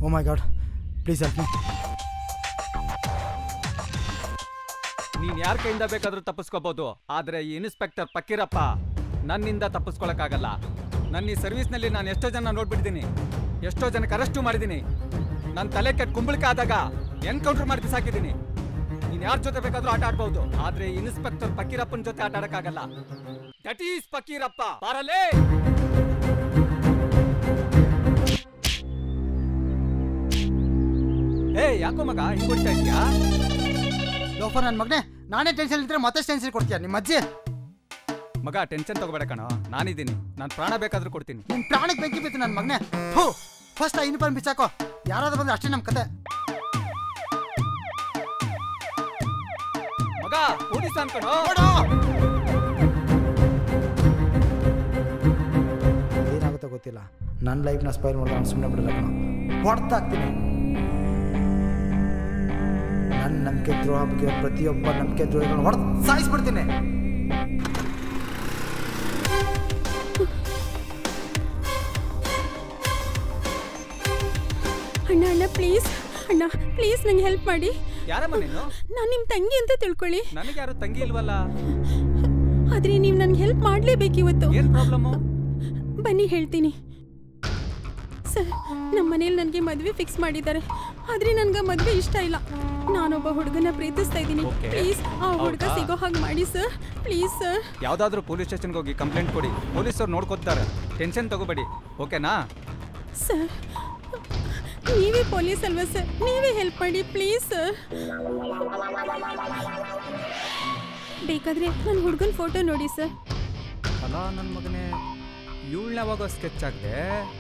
O my god please help me ನೀನ್ ಯಾರ ಕೈಯಿಂದ ಬೇಕಾದ್ರೂ ತಪ್ಪಿಸ್ಕೋಬಹುದು ಆದ್ರೆ ಈ ಇನ್ಸ್ಪೆಕ್ಟರ್ ಪಕ್ಕೀರಪ್ಪ ನನ್ನಿಂದ ತಪ್ಪಿಸ್ಕೊಳಕ್ಕಾಗಲ್ಲ ನನ್ನ ಈ ಸರ್ವಿಸ್ನಲ್ಲಿ ನಾನು ಎಷ್ಟೋ ಜನ ನೋಡ್ಬಿಟ್ಟಿದ್ದೀನಿ ಎಷ್ಟೋ ಜನಕ್ಕೆ ಅರೆಸ್ಟು ಮಾಡಿದ್ದೀನಿ ನನ್ನ ತಲೆ ಕೆಟ್ಟ ಕುಂಬಳಕೆ ಆದಾಗ ಎನ್ಕೌಂಟರ್ ಮಾಡಿ ಬಿಸಾಕಿದ್ದೀನಿ ನೀನ್ ಯಾರ ಜೊತೆ ಬೇಕಾದ್ರೂ ಆಟ ಆಡ್ಬಹುದು ಆದ್ರೆ ಈ ಇನ್ಸ್ಪೆಕ್ಟರ್ ಪಕ್ಕೀರಪ್ಪನ ಜೊತೆ ಆಟ ಆಡಕ್ಕಾಗಲ್ಲ ದಟ್ ಈಸ್ ಪಕ್ಕೀರಪ್ಪ ಬಾರಲೇ ಏ ಯಾಕೋ ಮಗ ಹಿಂಗ್ ಕೊಡ್ತಾ ಇದೀಯಾ ಲೋಫರ್ ನನ್ನ ಮಗನೇ ನಾನೇ ಟೆನ್ಷನ್ ಇದ್ರೆ ಮತ್ತೆ ಟೆನ್ಷನ್ ಕೊಡ್ತೀಯ ನಿಮ್ಮ ಅಜ್ಜಿ ಮಗ ಟೆನ್ಷನ್ ತಗೋಬೇಡ ಕಣೋ ನಾನಿದ್ದೀನಿ ನಾನು ಪ್ರಾಣ ಬೇಕಾದ್ರೂ ಕೊಡ್ತೀನಿ ನಿನ್ ಪ್ರಾಣಕ್ಕೆ ಬೆಂಕಿ ಬಿತ್ತು ನನ್ನ ಮಗನೇ ಹೋ ಫಸ್ಟ್ ಆ ಯೂನಿಫಾರ್ಮ್ ಬಿಚ್ಚಾಕೋ ಯಾರಾದ್ರೂ ಬಂದ್ರೆ ಅಷ್ಟೇ ನಮ್ಮ ಕತೆ ಮಗ ಪೊಲೀಸ್ ಅನ್ಕಣೋ ಏನಾಗುತ್ತೋ ಗೊತ್ತಿಲ್ಲ ನನ್ನ ಲೈಫ್ನ ಸ್ಪೈಲ್ ಮಾಡಿದ್ರೆ ಅವ್ನು ಸುಮ್ಮನೆ ಬಿಡಲ್ಲ ಕಣೋ ಹೊಡ್ತಾಕ್ತೀನಿ ನನ್ನ ನಂಬಿಕೆ ದ್ರೋಹ ಬಗ್ಗೆ ಪ್ರತಿಯೊಬ್ಬ ನಂಬಿಕೆ ದ್ರೋಹಿಗಳನ್ನ ಹೊಡೆದು ಸಾಯಿಸ್ಬಿಡ್ತೀನಿ ಅಣ್ಣ ಅಣ್ಣ ಪ್ಲೀಸ್ ಅಣ್ಣ ಪ್ಲೀಸ್ ನಂಗೆ ಹೆಲ್ಪ್ ಮಾಡಿ ಯಾರಮ್ಮ ನೀನು ನಾನು ನಿಮ್ಮ ತಂಗಿ ಅಂತ ತಿಳ್ಕೊಳ್ಳಿ ನನಗೆ ಯಾರು ತಂಗಿ ಇಲ್ವಲ್ಲ ಆದ್ರೆ ನೀವು ನನ್ಗೆ ಹೆಲ್ಪ್ ಮಾಡಲೇಬೇಕು ಇವತ್ತು ಏನ್ ಪ್ರಾಬ್ಲಮ್ಮು ಬನ್ನಿ ಹೇಳ್ತೀನಿ ಸರ್ ನಮ್ಮ ಮನೇಲಿ ನನಗೆ ಮದುವೆ ಫಿಕ್ಸ್ ಮಾಡಿದ್ದಾರೆ ಆದ್ರೆ ನನ್ಗೆ ಮದುವೆ ಇಷ್ಟ ಇಲ್ಲ ನಾನೊಬ್ಬ ಹುಡುಗನ ಪ್ರೀತಿಸ್ತಾ ಇದ್ದೀನಿ Okay. ಪ್ಲೀಸ್ ಆ ಹುಡುಗ ಹೌದಾ? ಸಿಗೋ ಹಾಗೆ ಮಾಡಿ ಸರ್ ಪ್ಲೀಸ್ ಸರ್ ಯಾವ್ದಾದ್ರೂ ಪೊಲೀಸ್ ಸ್ಟೇಷನ್ಗೆ ಹೋಗಿ ಕಂಪ್ಲೇಂಟ್ ಕೊಡಿ ಪೊಲೀಸರು ನೋಡ್ಕೊತಾರೆ ಟೆನ್ಷನ್ ತಗೋಬೇಡಿ ಓಕೆನಾ ಸರ್ ನೀವೇ ಪೊಲೀಸ್ ಅಲ್ವಾ ಸರ್ ನೀವೇ ಹೆಲ್ಪ್ ಮಾಡಿ ಪ್ಲೀಸ್ ಸರ್ ಬೇಕಾದ್ರೆ ನನ್ನ ಹುಡುಗನ ಫೋಟೋ ನೋಡಿ ಸರ್ ಅಲ್ಲ ನನ್ನ ಮಗನೇ ಇವಳನ್ನ ಯಾವಾಗ ಸ್ಕೆಚ್ ಆಗದೆ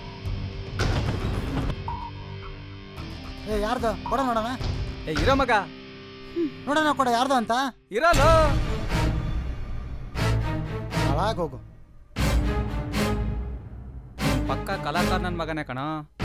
ಏ ಯಾರ್ದು ಕೊಡ ನೋಡೋಣ ಏ ಇರೋ ಮಗ ನೋಡೋಣ ಕೊಡ ಯಾರ್ದು ಅಂತ ಇರಲ್ಲ ಹಾಳಾಗಿ ಹೋಗು ಪಕ್ಕ ಕಲಾಕಾರ ನನ್ನ ಮಗನೇ ಕಣ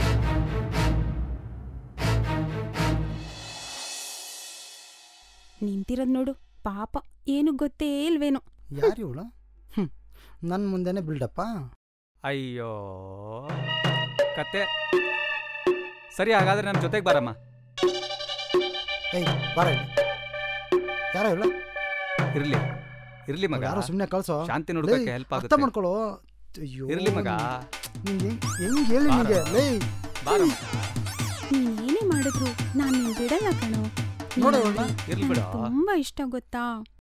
ನಿಂತಿರೋದು ನೋಡು ಪಾಪ ಏನು ಗೊತ್ತೇ ಇಲ್ವೇನೋ ಯಾರು ಇವಳು ಹ್ಞೂ ನನ್ನ ಮುಂದೆನೆ ಬಿಲ್ಡಪ್ಪ ಅಯ್ಯೋ ಕತೆ ಸರಿ ಹಾಗಾದ್ರೆ ನನ್ನ ಜೊತೆಗೆ ಬರಮ್ಮ ಏಯ್ ಬಾರ ಇಲ್ಲಿ ಯಾರ ಇವಳು ಇರ್ಲಿ ಇರ್ಲಿ ಮಗ ಯಾರು ಸುಮ್ಮನೆ ಕಳ್ಸೋ ಶಾಂತಿ ನೋಡ್ಕೊಳಕ್ಕೆ ಲೇ, help ಅರ್ಥ ಆಗುತ್ತೆ. ಮಾಡ್ಕೊಳ್ಳೋ ಅಯ್ಯೋ ಇರ್ಲಿ ಮಗ ನಿಂಗೆ ಹೆಂಗ್ ಹೇಳಿ ಬಾರ. ನಿಂಗೆ ಲೇ ಬಾರು ನೀನ್ ಏನೇ ಮಾಡಿದ್ರು ನಾನು ನಿನ್ ಬಿಡಲ್ಲ ಕಣೋ ನೋಡು ನೀನ್ ಇವ್ಳ್ನ. ಅಂದ್ರೆ ಇರ್ಲಿ ನಂಗ್ ಬಿಡು ತುಂಬಾ ಇಷ್ಟ ಗೊತ್ತಾ